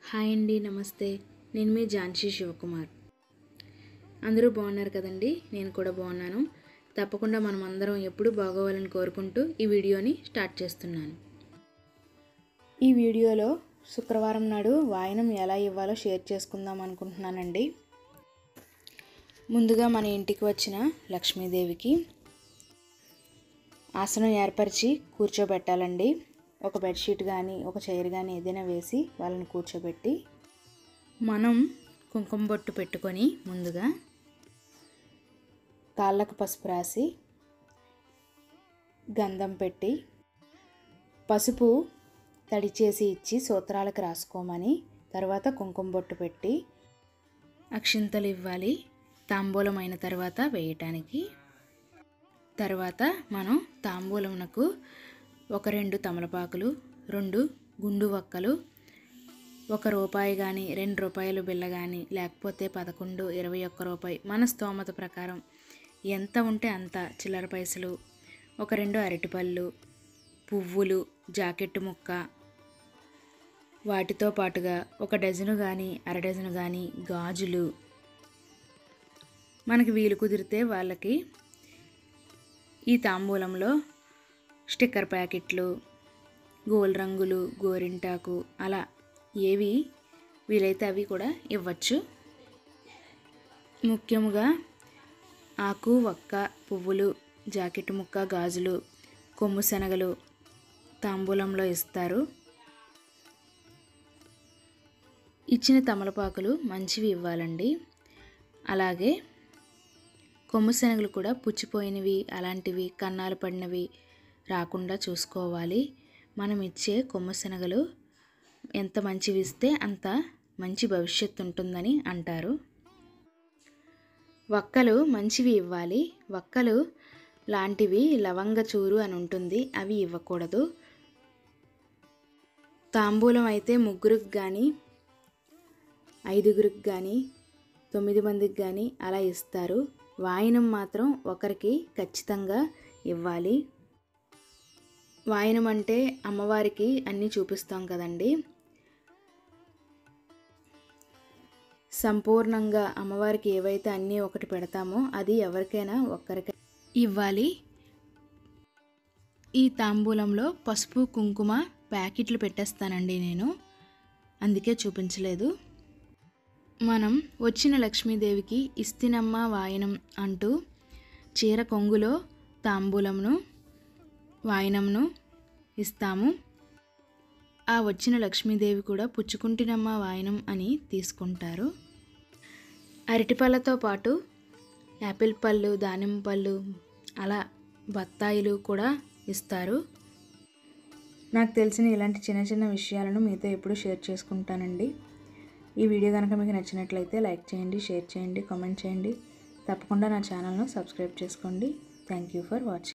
hi అండి నమస్తే నేను మీ ఝాన్సీ శివకుమార్ అందరూ బాగున్నారు కదండి నేను కూడా బాగున్నాను తప్పకుండా మనం అందరం ఎప్పుడు బాగోవాలని కోరుకుంటూ ఈ వీడియోని స్టార్ట్ చేస్తున్నాను ఈ వీడియోలో శుక్రవారం నాడు వాయనం ఎలా ఇవ్వాలో షేర్ చేసుకుందాం అనుకుంటున్నానండి ముందుగా మన ఇంటికి వచ్చిన లక్ష్మీదేవికి ఆసనం ఏర్పరిచి కూర్చోబెట్టాలండి ఒక బెడ్షీట్ కానీ ఒక చైర్ కానీ ఏదైనా వేసి వాళ్ళని కూర్చోబెట్టి మనం కుంకుమ బొట్టు పెట్టుకొని ముందుగా కాళ్ళకు పసుపు రాసి గంధం పెట్టి పసుపు తడి చేసి ఇచ్చి సూత్రాలకు రాసుకోమని తర్వాత కుంకుమ బొట్టు పెట్టి అక్షింతలు ఇవ్వాలి తాంబూలం అయిన తర్వాత వేయటానికి తర్వాత మనం తాంబూలమునకు ఒక రెండు తమలపాకులు రెండు గుండు వక్కలు ఒక రూపాయి కానీ రెండు రూపాయలు బిల్ల కానీ లేకపోతే పదకొండు ఇరవై ఒక్క రూపాయి మన స్తోమత ప్రకారం ఎంత ఉంటే అంత చిల్లర పైసలు ఒక రెండు అరటిపళ్ళు పువ్వులు జాకెట్టు ముక్క వాటితో పాటుగా ఒక డజను కానీ అర డజను కానీ గాజులు మనకి వీలు కుదిరితే వాళ్ళకి ఈ తాంబూలంలో స్టిక్కర్ ప్యాకెట్లు గోల్ రంగులు గోరింటాకు అలా ఏవి వీలైతే అవి కూడా ఇవ్వచ్చు ముఖ్యముగా ఆకు వక్క పువ్వులు జాకెట్ ముక్క గాజులు కొమ్ము శనగలు తాంబూలంలో ఇస్తారు ఇచ్చిన తమలపాకులు మంచివి ఇవ్వాలండి అలాగే కొమ్ము శనగలు కూడా పుచ్చిపోయినవి అలాంటివి కన్నాలు పడినవి రాకుండా చూసుకోవాలి మనం ఇచ్చే కొమ్ము శనగలు ఎంత మంచివి ఇస్తే అంత మంచి భవిష్యత్తు ఉంటుందని అంటారు వక్కలు మంచివి ఇవ్వాలి వక్కలు లాంటివి లవంగ చూరు అని ఉంటుంది అవి ఇవ్వకూడదు తాంబూలం అయితే ముగ్గురికి కానీ ఐదుగురికి కానీ తొమ్మిది మందికి కానీ అలా ఇస్తారు వాయినం మాత్రం ఒకరికి ఖచ్చితంగా ఇవ్వాలి వాయనం అంటే అమ్మవారికి అన్నీ చూపిస్తాం కదండి సంపూర్ణంగా అమ్మవారికి ఏవైతే అన్నీ ఒకటి పెడతామో అది ఎవరికైనా ఒక్కరికి ఇవ్వాలి ఈ తాంబూలంలో పసుపు కుంకుమ ప్యాకెట్లు పెట్టేస్తానండి నేను అందుకే చూపించలేదు మనం వచ్చిన లక్ష్మీదేవికి ఇస్తినమ్మ వాయనం అంటూ చీర కొంగులో తాంబూలంను వాయనంను ఇస్తాము ఆ వచ్చిన లక్ష్మీదేవి కూడా పుచ్చుకుంటినమ్మ వాయనం అని తీసుకుంటారు అరటిపళ్ళతో పాటు యాపిల్ పళ్ళు దానిమ్మ పళ్ళు అలా బత్తాయిలు కూడా ఇస్తారు నాకు తెలిసిన ఇలాంటి చిన్న చిన్న విషయాలను మీతో ఎప్పుడు షేర్ చేసుకుంటానండి ఈ వీడియో కనుక మీకు నచ్చినట్లయితే లైక్ చేయండి షేర్ చేయండి కామెంట్ చేయండి తప్పకుండా నా ఛానల్ను సబ్స్క్రైబ్ చేసుకోండి థ్యాంక్ యూ ఫర్ వాచింగ్